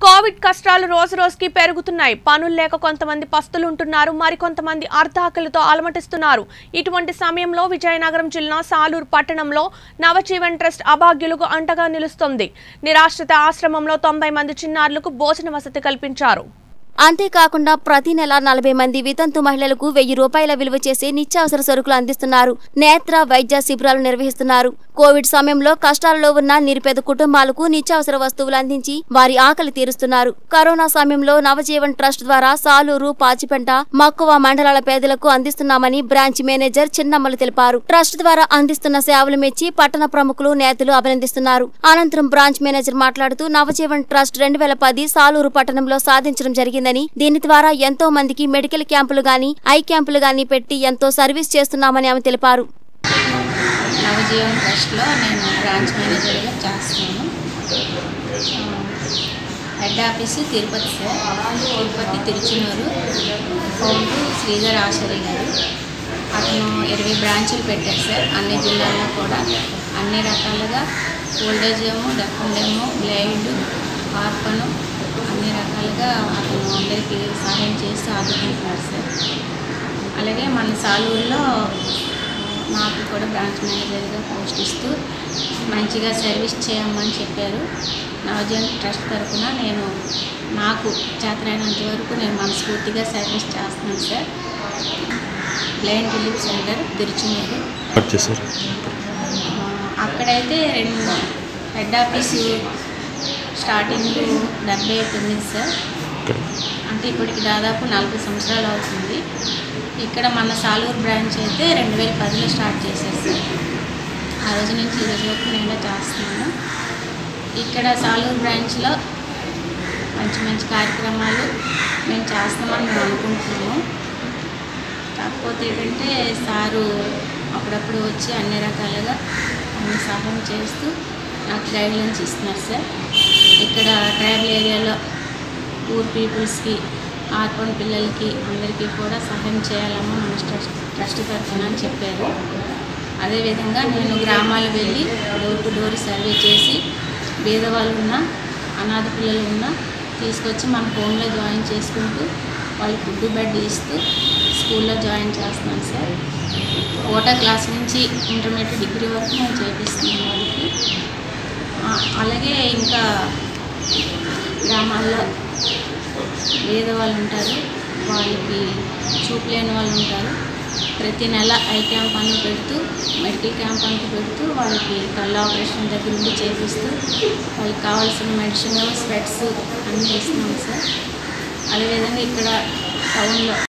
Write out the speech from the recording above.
Covid కష్టాలు రోజు రోజుకి పెరుగుతున్నాయి పనులు లేక కొంతమంది పస్తులుంటున్నారు మరికొంతమంది అర్ధాకలితో అలమటిస్తున్నారు ఇటువంటి సమయంలో విజయనగరం జిల్లా సాలూరు పట్టణంలో నవజీవన్ ట్రస్ట్ అభాగ్యులకు అంటగా నిలుస్తుంది నిరాశ్రిత ఆశ్రమంలో తొంభై మంది చిన్నారులకు భోజన వసతి కల్పించారు అంతేకాకుండా ప్రతి నెల నలభై మంది వితంతు మహిళలకు వెయ్యి రూపాయల విలువ చేసే నిత్యావసర సరుకులు అందిస్తున్నారు నేత్ర వైద్య శిబిరాలు నిర్వహిస్తున్నారు కోవిడ్ సమయంలో కష్టాలలో ఉన్న నిరుపేద కుటుంబాలకు నిత్యావసర వస్తువులు అందించి వారి ఆకలి తీరుస్తున్నారు కరోనా సమయంలో నవజీవన్ ట్రస్ట్ ద్వారా సాలూరు పాచిపెంట మక్కువ మండలాల పేదలకు అందిస్తున్నామని బ్రాంచ్ మేనేజర్ చిన్నమ్మలు తెలిపారు ట్రస్ట్ ద్వారా అందిస్తున్న సేవలు మెచ్చి పట్టణ ప్రముఖులు నేతలు అభినందిస్తున్నారు అనంతరం బ్రాంచ్ మేనేజర్ మాట్లాడుతూ నవజీవన్ ట్రస్ట్ రెండు వేల పది సాలూరు పట్టణంలో సాధించడం జరిగిందని దీని ద్వారా ఎంతో మందికి మెడికల్ క్యాంపులు గాని ఐ క్యాంపులు గాని పెట్టి ఎంతో సర్వీస్ చేస్తున్నామని ఆమె తెలిపారు నవజీవన్ ట్రస్ట్లో నేను బ్రాంచ్ మేనేజర్గా చేస్తున్నాను head office Tirupati sir Tirupati Tiruchanur found Shridhar Acharya garu అతను ఇరవై బ్రాంచులు పెట్టారు సార్ అన్ని జిల్లాల్లో కూడా అన్ని రకాలుగా ఓల్డేజేమో డెఫండేమో బ్లైండ్ ఆర్పను అన్ని రకాలుగా అతను అందరికీ సహాయం చేస్తూ ఆదుకుంటున్నారు సార్ అలాగే మన సాలూరులో నాకు కూడా బ్రాంచ్ మేనేజర్గా పోస్ట్ ఇస్తూ మంచిగా సర్వీస్ చేయమని చెప్పారు నవజన్ ట్రస్ట్ తరఫున నేను నాకు చేతనైనంత వరకు నేను మనస్ఫూర్తిగా సర్వీస్ చేస్తున్నాను sir blind relief centre Tiruchanur start చేశారు ఆ, అక్కడైతే రెండు హెడ్ ఆఫీసు స్టార్టింగ్ డెబ్బై తొమ్మిది సార్ ఇక్కడ అంటే ఇప్పటికి దాదాపు నలభై సంవత్సరాలు అవుతుంది ఇక్కడ మన సాలూరు బ్రాంచ్ అయితే రెండు వేల పదిలో స్టార్ట్ చేశారు సార్ ఆ రోజు నుంచి ఈ రోజు వరకు నేను చేస్తున్నాను ఇక్కడ సాలూరు బ్రాంచ్లో మంచి మంచి కార్యక్రమాలు మేము చేస్తామని మేము అనుకుంటున్నాము కాకపోతే ఏంటంటే సారు అప్పుడప్పుడు వచ్చి అన్ని రకాలుగా అన్ని సహాయం చేస్తూ నాకు గైడ్లైన్స్ ఇస్తున్నారు సార్ ఇక్కడ ట్రైబల్ ఏరియాలో పూర్ పీపుల్స్కి ఆర్పన్ పిల్లలకి అందరికీ కూడా సహాయం చేయాలమ్మా మన ట్రస్ట్ ట్రస్ట్ తరఫున అని చెప్పారు అదేవిధంగా నేను గ్రామాలు వెళ్ళి డోర్ టు డోర్ సర్వే చేసి బీదవాళ్ళు ఉన్న అనాథ పిల్లలు ఉన్న తీసుకొచ్చి మన హోమ్లో జాయిన్ చేసుకుంటూ వాళ్ళు ఫుడ్ బెడ్ ఇస్తూ స్కూల్లో జాయిన్ చేస్తున్నాను సార్ ఓటా క్లాస్ నుంచి ఇంటర్మీడియట్ డిగ్రీ వరకు నేను చేపిస్తున్నాను వాళ్ళకి ఆ, అలాగే ఇంకా గ్రామాల్లో పేదవాళ్ళు ఉంటారు వాళ్ళకి చూపు లేని వాళ్ళు ఉంటారు ప్రతి నెల ఐ క్యాంప్ అని పెడుతూ మెడికల్ క్యాంప్ అని పెడుతూ వాళ్ళకి కళ్ళ ఆపరేషన్ దగ్గర నుండి చేపిస్తూ వాళ్ళకి కావాల్సిన మెడిసిన్ స్వెట్స్ అన్నీ ఇస్తున్నాం సార్ అదేవిధంగా ఇక్కడ టౌన్లో